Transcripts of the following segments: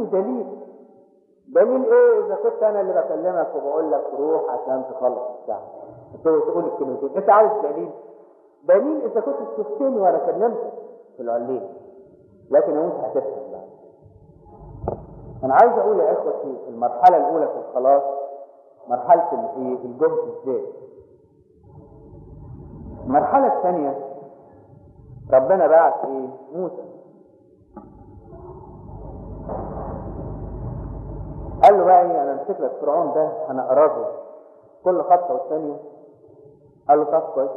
دليل دليل ايه اذا كنت انا اللي بكلمك وبقول لك روح عشان تخلص الشعب تقول تقول الكلمتين انت عاوز دليل دليل اذا كنت شفتني وانا كلمتك في العلين لكن انت هتفهم بقى انا عايز اقول يا اخوتي المرحله الاولى في الخلاص مرحله الايه الجهد الذاتي المرحله الثانيه ربنا بعت ايه موسى قال له بقى ايه انا امسك لك فرعون ده هنقرضه كل خطوه والثانيه قال له طب كويس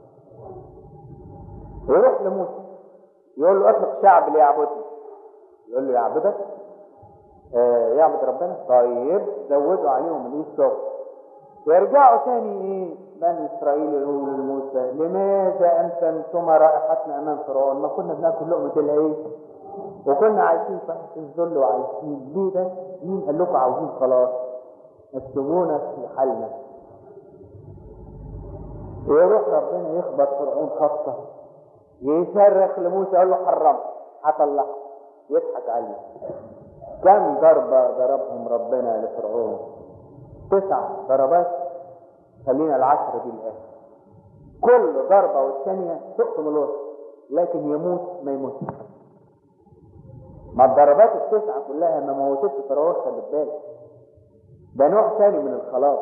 ويروح لموسى يقول له اطلق شعب ليعبدني يقول له يعبدك آه يعبد ربنا طيب زودوا عليهم الايه الشغل يرجعوا تاني ايه بني اسرائيل يقولوا لموسى لماذا انتم رائحتنا امام فرعون ما كنا بناكل لقمه العيش وكنا عايشين في الذل وعايشين ليه ده؟ مين قال لكم عاوزين خلاص؟ اكتبونا في حالنا ويروح ربنا يخبط فرعون خبطه يصرخ لموسى يقول له حرم هطلع يضحك عليه كم ضربة ضربهم ربنا لفرعون تسع ضربات خلينا العشرة دي الآخر كل ضربة والثانية تقسم الوسط لكن يموت ما يموتش ما الضربات التسعة كلها ما موتتش فرعون خلي بالك ده نوع ثاني من الخلاص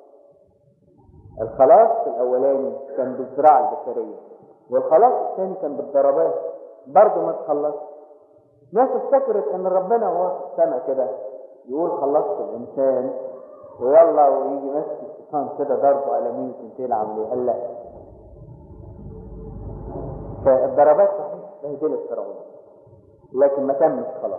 الخلاص الأولاني كان بالزراعة البشرية والخلاص الثاني كان بالضربات برضه ما تخلص ناس افتكرت ان ربنا هو في السماء كده يقول خلصت الانسان ويلا ويجي ماسك الشيطان كده ضربه على مين تنتهي العمليه قال لا فالضربات صحيح بهدلت فرعون لكن ما تمش خلاص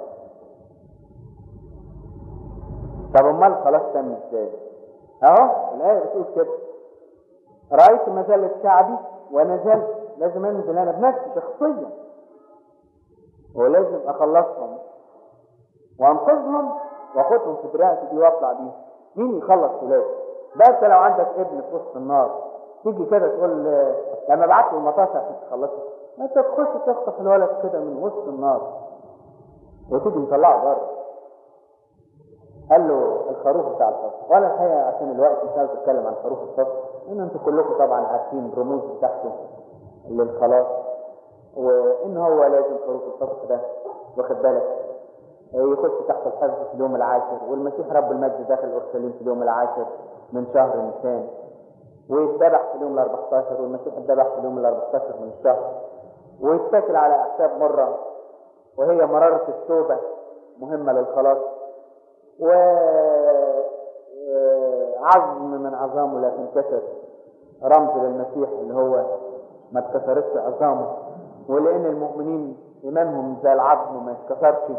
طب امال خلاص تم ازاي؟ اهو الايه بتقول كده رايت مزله شعبي ونزلت لازم انزل انا بنفسي شخصيا ولازم اخلصهم وانقذهم واخدهم في دراعتي دي واطلع بيهم مين يخلص ولادي بس لو عندك ابن في وسط النار تيجي كده تقول لما بعت له المطاس عشان تخلصه ما انت تخش تخطف الولد كده من وسط النار وتيجي مطلعه بره قال له الخروف بتاع الفصل وانا الحقيقه عشان الوقت مش عايز اتكلم عن خروف الفصل لان انتوا كلكم طبعا عارفين الرموز بتاعته للخلاص وان هو لازم خروف الفصل ده واخد بالك يخش تحت الحفظ في اليوم العاشر والمسيح رب المجد داخل اورشليم في اليوم العاشر من شهر نيسان ويتذبح في اليوم ال 14 والمسيح اتذبح في اليوم ال 14 من الشهر ويتكل على اعشاب مره وهي مراره التوبه مهمه للخلاص و عظم من عظامه لا تنكسر رمز للمسيح اللي هو ما اتكسرتش عظامه ولان المؤمنين ايمانهم زي العظم ما يتكسرش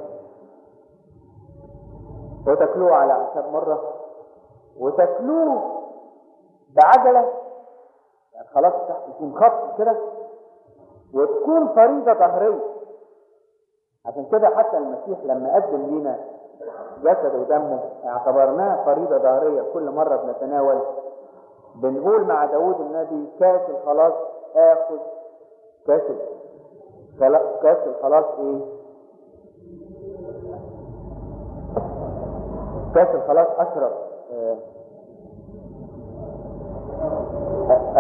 وتاكلوه على اعشاب مره وتاكلوه بعجله يعني خلاص تحت يكون خط كده وتكون فريضه ظهريه عشان كده حتى المسيح لما قدم لينا جسده ودمه اعتبرناها فريضه ظهريه كل مره بنتناول بنقول مع داود النبي كاس الخلاص اخذ كاس كاس الخلاص ايه كاس الخلاص اشرب آه آه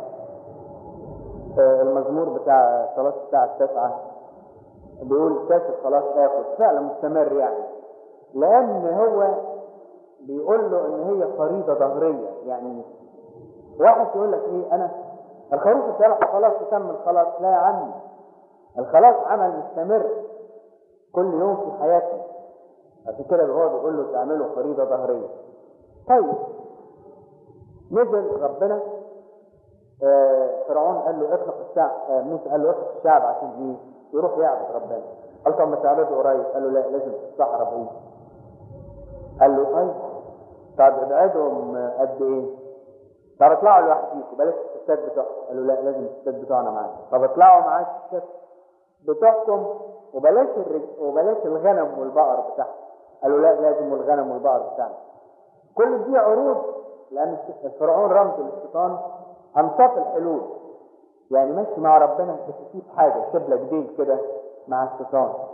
آه المزمور بتاع صلاة الساعة التاسعة بيقول كاس الخلاص اخذ فعلا مستمر يعني لان هو بيقول له ان هي فريضة ظهرية يعني واحد يقول لك ايه انا الخروف اتذبح خلاص تم الخلاص لا يا عمي الخلاص عمل مستمر كل يوم في حياتنا عشان كده هو بيقول له تعمله فريضة ظهرية طيب نزل ربنا آه فرعون قال له اطلق الشعب آه موسى قال له اطلق الشعب عشان ايه يروح يعبد ربنا قال طب ما تعبده قريب قال له لا لازم في الصحراء بعيد قال له طيب طب ابعدهم قد ايه طب اطلعوا لوحديكم بلاش الستات بتوعكم قالوا لا لازم الستات بتوعنا معانا طب اطلعوا معاك الستات بتوعكم وبلاش الرج... وبلاش الغنم والبقر بتاعهم قالوا لا لازم الغنم والبقر بتاعنا كل دي عروض لان فرعون رمز للشيطان انصاف الحلول يعني ماشي مع ربنا بس يسيب حاجه يسيب لك ديل كده مع الشيطان